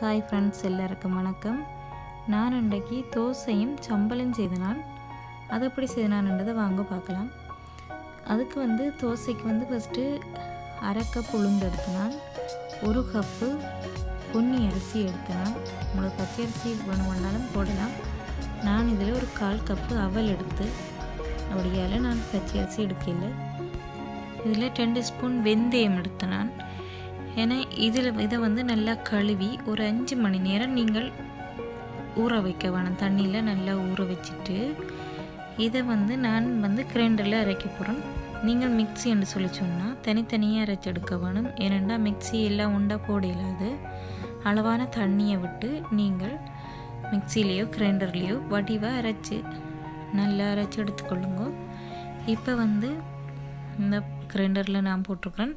hi friends எல்லாருக்கும் வணக்கம் நான் இன்றைக்கு தோசையும் சம்பலும் செய்தனான் அது எப்படி செய்தனான்ன்றதை வாங்க பார்க்கலாம் அதுக்கு வந்து தோசைக்கு வந்து ஃபஸ்ட்டு அரை கப் உளுந்து எடுத்தினான் ஒரு கப்பு பொன்னி அரிசி எடுத்தினான் உங்களுக்கு பச்சை அரிசி வேணும் வேணாலும் போடலாம் நான் இதில் ஒரு கால் கப்பு அவல் எடுத்து அப்படியால் நான் பச்சை அரிசி எடுக்கல இதில் ரெண்டு ஸ்பூன் வெந்தயம் எடுத்தேன் நான் ஏன்னா இதில் இதை வந்து நல்லா கழுவி ஒரு அஞ்சு மணி நேரம் நீங்கள் ஊற வைக்க வேணும் தண்ணியில் நல்லா ஊற வச்சுட்டு இதை வந்து நான் வந்து கிரைண்டரில் அரைக்க போகிறேன் நீங்கள் மிக்ஸி என்று சொல்லி சொன்னால் தனித்தனியாக அரைச்சி எடுக்க வேணும் ஏனெண்டா மிக்ஸி எல்லாம் உண்டா போட இல்லாது அளவான தண்ணியை விட்டு நீங்கள் மிக்சிலேயோ கிரைண்டர்லேயோ வடிவாக அரைச்சி நல்லா அரைச்சி எடுத்துக்கொள்ளுங்க இப்போ வந்து இந்த கிரைண்டரில் நான் போட்டிருக்கிறேன்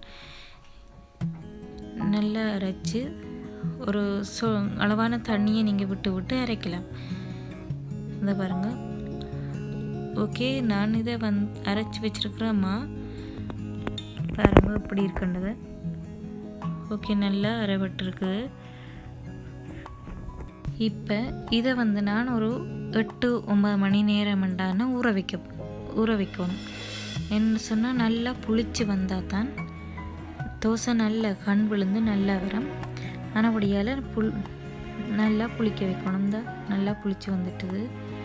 நல்லா அரைச்சி ஒரு சொ அளவான தண்ணியை நீங்கள் விட்டு விட்டு அரைக்கலாம் இந்த பாருங்கள் ஓகே நான் இதை வந் அரைச்சி வச்சுருக்குறேம்மா பாருங்கள் இப்படி இருக்கின்றது ஓகே நல்லா அரைபட்டுருக்குது இப்போ இதை வந்து நான் ஒரு எட்டு ஒன்பது மணி நேரம் மண்டான ஊற வைக்க ஊற வைக்கணும் என்ன சொன்னால் நல்லா புளிச்சு வந்தால் தான் தோசை நல்ல கண் விழுந்து நல்லா வரும் ஆனபடியால் புல் நல்லா புளிக்க வைக்கணும் தான் நல்லா புளிச்சு வந்துட்டுது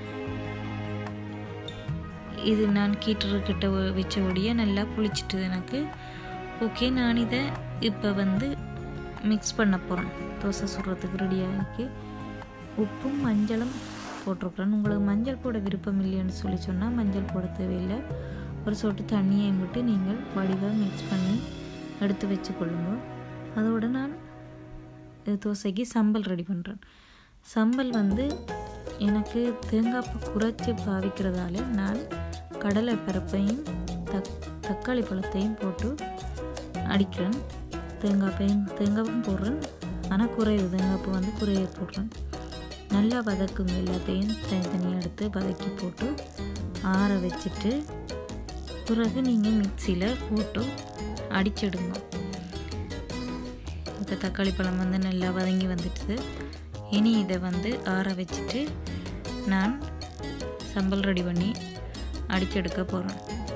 இது நான் கீட்டுக்கிட்ட வச்சபடியே நல்லா புளிச்சிட்டுது எனக்கு ஓகே நான் இதை இப்போ வந்து மிக்ஸ் பண்ண போகிறேன் தோசை சுடுறதுக்கு ரெடியாகி உப்பும் மஞ்சளும் போட்டிருக்குறேன் உங்களுக்கு மஞ்சள் போட விருப்பம் இல்லைன்னு சொல்லி சொன்னால் மஞ்சள் போட தேவையில்லை ஒரு சொட்டு தண்ணியை விட்டு நீங்கள் வடிவாக மிக்ஸ் பண்ணி எடுத்து வச்சுக்கொள்ளுங்க அதோடு நான் தோசைக்கு சம்பல் ரெடி பண்ணுறேன் சம்பல் வந்து எனக்கு தேங்காய் பூ குறைச்சி பாவிக்கிறதால நான் கடலை பருப்பையும் தக் தக்காளி பழத்தையும் போட்டு அடிக்கிறேன் தேங்காய் பையும் தேங்காயும் போடுறேன் ஆனால் குறைவு தேங்காய் பூ வந்து குறைய போடுறேன் நல்லா வதக்குங்க எல்லாத்தையும் தனித்தனியாக எடுத்து வதக்கி போட்டு ஆற வச்சுட்டு பிறகு நீங்கள் மிக்சியில் போட்டு அடிச்சிடுங்க இப்போ தக்காளி பழம் வந்து நல்லா வதங்கி வந்துட்டுது இனி இதை வந்து ஆற வச்சுட்டு நான் சம்பல் ரெடி பண்ணி அடிச்செடுக்க போகிறேன்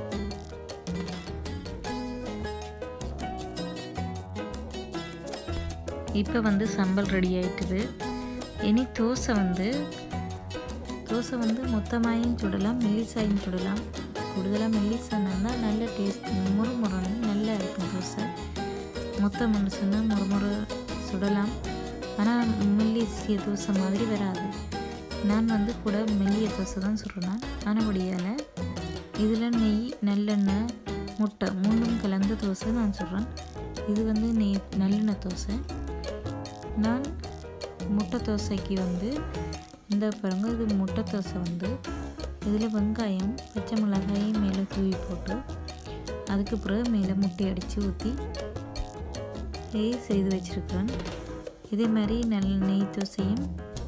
இப்போ வந்து சம்பல் ரெடி ஆயிட்டுது இனி தோசை வந்து தோசை வந்து மொத்தமாயும் சுடலாம் மெல்லிசாயும் சுடலாம் கூடுதலாக மெல்லிசானா நல்ல டேஸ்ட் முறு முறன்னு நல்லா இருக்கும் தோசை மொத்தம் ஒன்று சொன்னால் முறு முறு சுடலாம் ஆனால் மெல்லிசிய தோசை மாதிரி வராது நான் வந்து கூட மெல்லிய தோசை தான் சுடுறேன் ஆனபடியால் இதில் நெய் நல்லெண்ணெய் முட்டை மூணும் கலந்த தோசை நான் சொல்கிறேன் இது வந்து நெய் நல்லெண்ணெய் தோசை நான் முட்டை தோசைக்கு வந்து இந்த பாருங்க இது முட்டை தோசை வந்து இதில் வெங்காயம் பச்சை மிளகாயும் மேலே தூவி போட்டு அதுக்கு பிறகு மேலே முட்டை அடித்து ஊற்றி செய்து வச்சுருக்கிறேன் இதே மாதிரி நல்ல நெய் தோசையும்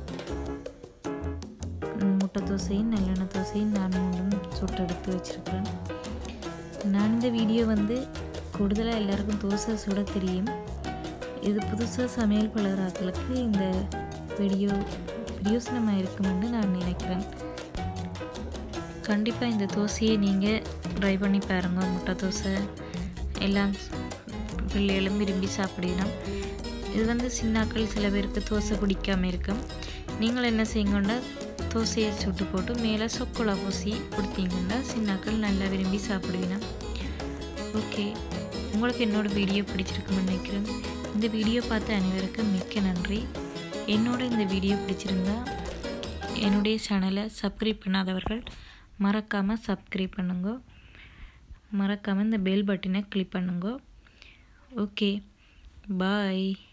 முட்டை தோசையும் நல்லெண்ணெய் தோசையும் நான் மூணும் சுட்டு எடுத்து வச்சுருக்கிறேன் நான் இந்த வீடியோ வந்து கூடுதலாக எல்லாருக்கும் தோசை சுட தெரியும் இது புதுசாக சமையல் பழகிறாக்களுக்கு இந்த வீடியோ பிரயோசனமாக இருக்குமென்னு நான் நினைக்கிறேன் கண்டிப்பாக இந்த தோசையை நீங்கள் ட்ரை பண்ணி பாருங்கள் முட்டை தோசை எல்லாம் பிள்ளைகளும் விரும்பி சாப்பிடலாம் இது வந்து சின்னாக்கள் சில பேருக்கு தோசை பிடிக்காமல் இருக்கும் நீங்கள் என்ன செய்யுங்கன்னா தோசையை சுட்டு போட்டு மேலே சொக்கோலா பூசி கொடுத்தீங்கன்னா சின்னாக்கள் நல்லா விரும்பி சாப்பிடுவீங்க ஓகே உங்களுக்கு என்னோடய வீடியோ பிடிச்சிருக்குன்னு நினைக்கிறேன் இந்த வீடியோ பார்த்த அனைவருக்கும் மிக்க நன்றி என்னோட இந்த வீடியோ பிடிச்சிருந்தா என்னுடைய சேனலை சப்ஸ்கிரைப் பண்ணாதவர்கள் மறக்காமல் சப்ஸ்கிரைப் பண்ணுங்க மறக்காமல் இந்த பெல் பட்டனை கிளிக் பண்ணுங்க ஓகே பாய்